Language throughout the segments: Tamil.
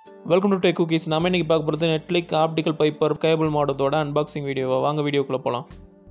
வெல்கம் டு டெக் குக்கீஸ் நம்ம இன்னைக்கு பார்க்க போகிறது நெட்லிக் ஆப்டிக்கல் பைப்பர் கேபிள் மாடத்தோட அன்பாக்சிங் வீடியோவை வாங்க வீடியோக்குள்ளே போகலாம்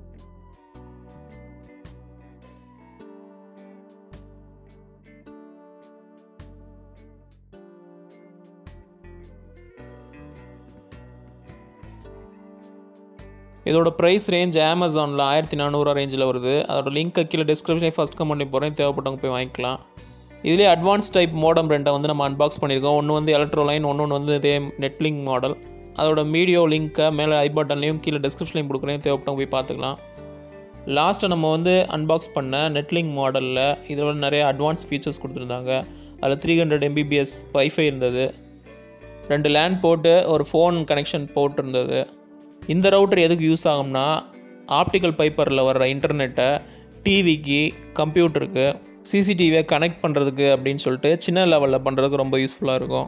இதோட ப்ரைஸ் ரேஞ்ச் அமேசானில் ஆயிரத்தி நானூறுவா ரேஞ்சில் வருது அதோட லிங்க்கை கீழே டிஸ்கிரிப்ஷனில் ஃபஸ்ட் கமெண்ட் பண்ணி போகிறேன் தேவைப்பட்டவங்க போய் வாங்கிக்கலாம் இதிலே அட்வான்ஸ் டைப் மோடம் ரெண்டை வந்து நம்ம அன்பாக்ஸ் பண்ணியிருக்கோம் ஒன்று வந்து எலக்ட்ரோலைன் ஒன்று வந்து இதே நெட்லிங்க் மாடல் அதோட வீடியோ லிங்க்கை மேலே ஐ பட்டன்லையும் கீழே டிஸ்கிரிப்ஷன்லையும் கொடுக்குறேன் தேவைப்பட்டவங்க போய் பார்த்துக்கலாம் லாஸ்ட்டை நம்ம வந்து அன்பாக்ஸ் பண்ண நெட்லிங்க் மாடலில் இதோட நிறைய அட்வான்ஸ் ஃபீச்சர்ஸ் கொடுத்துருந்தாங்க அதில் த்ரீ ஹண்ட்ரட் எம்பிபிஎஸ் வைஃபை இருந்தது ரெண்டு லேண்ட் போட்டு ஒரு ஃபோன் கனெக்ஷன் போட்டு இருந்தது இந்த ரவுட்டர் எதுக்கு யூஸ் ஆகும்னா ஆப்டிக்கல் பைப்பரில் வர்ற இன்டர்நெட்டை டிவிக்கு கம்ப்யூட்டருக்கு சிசிடிவியை கனெக்ட் பண்ணுறதுக்கு அப்படின்னு சொல்லிட்டு சின்ன லெவலில் பண்ணுறதுக்கு ரொம்ப யூஸ்ஃபுல்லாக இருக்கும்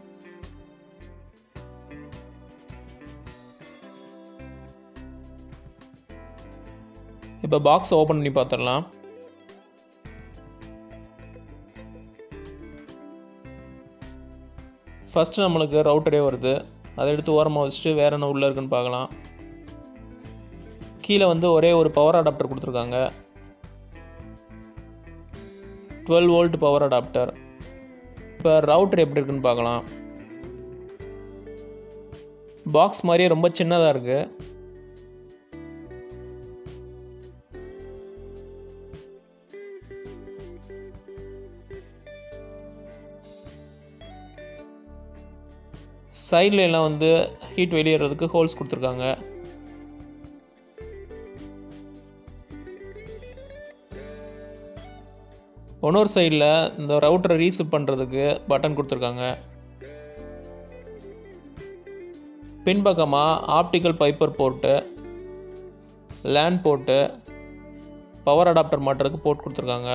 இப்போ பாக்ஸ் ஓப்பன் பண்ணி பார்த்துடலாம் ஃபஸ்ட்டு நம்மளுக்கு ரவுட்டரே வருது அதை எடுத்து ஓரமாக வச்சுட்டு வேறு என்ன உள்ளே இருக்குன்னு பார்க்கலாம் கீழே வந்து ஒரே ஒரு பவர் அடாப்டர் கொடுத்துருக்காங்க டுவெல் வோல்ட் பவர் அடாப்டர் இப்போ ரவுட்டர் எப்படி இருக்குன்னு பார்க்கலாம் பாக்ஸ் மாதிரியே ரொம்ப சின்னதாக இருக்குது சைடில் எல்லாம் வந்து ஹீட் வெளியேறதுக்கு ஹோல்ஸ் கொடுத்துருக்காங்க இன்னொரு சைடில் இந்த ரவுட்டரை ரீசெட் பண்ணுறதுக்கு பட்டன் கொடுத்துருக்காங்க பின்பக்கமாக optical fiber port LAN port power adapter மாட்டுறதுக்கு போர்ட் கொடுத்துருக்காங்க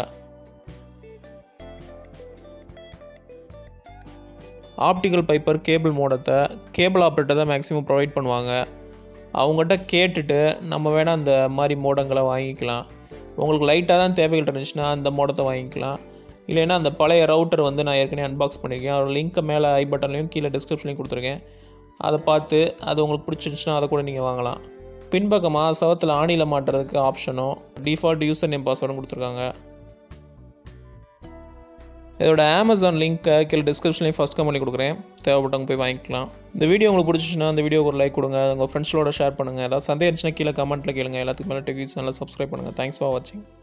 ஆப்டிக்கல் பைப்பர் கேபிள் மோடத்தை கேபிள் ஆப்ரேட்டர் தான் மேக்ஸிமம் ப்ரொவைட் பண்ணுவாங்க அவங்ககிட்ட கேட்டுட்டு நம்ம வேணால் அந்த மாதிரி மோடங்களை வாங்கிக்கலாம் உங்களுக்கு லைட்டாக தான் தேவைகள் இருந்துச்சுன்னா அந்த மோடத்தை வாங்கிக்கலாம் இல்லைன்னா அந்த பழைய ரவுட்டர் வந்து நான் ஏற்கனவே அன்பாக்ஸ் பண்ணியிருக்கேன் அதோட லிங்க்கை மேலே ஐ பட்டன்லையும் கீழே டிஸ்கிரிப்ஷன்லையும் கொடுத்துருக்கேன் அதை பார்த்து அது உங்களுக்கு பிடிச்சிருந்துச்சுன்னா அதை கூட நீங்கள் வாங்கலாம் பின்பக்கமாக சவத்தில் ஆணியில் மாட்டுறதுக்கு ஆப்ஷனும் டிஃபால்ட் யூசர் நேம் பாஸ்வேர்டும் கொடுத்துருக்காங்க இதோட அமேசான் லிங்க்கை கீழே டிஸ்கிரிப்ஷன்லேயும் ஃபஸ்ட் கம்பெனி கொடுக்குறேன் தேவைப்பட்டவங்க போய் வாங்கிக்கலாம் இந்த வீடியோ உங்களுக்கு பிடிச்சிச்சுன்னா அந்த வீடியோக்கு ஒரு லைக் கொடுங்க உங்கள் ஃப்ரெண்ட்ஸோட ஷேர் பண்ணுங்கள் ஏதாவது சந்தேகம் இருந்துச்சுன்னா கீழே கமெண்ட்டில் கேளுங்க எல்லாத்துக்கு மேலே டெக்ஸ் நல்லா சப்ஸ்கிரைப் பண்ணுங்கள் தேங்க்ஸ் ஃபார் வாட்சிங்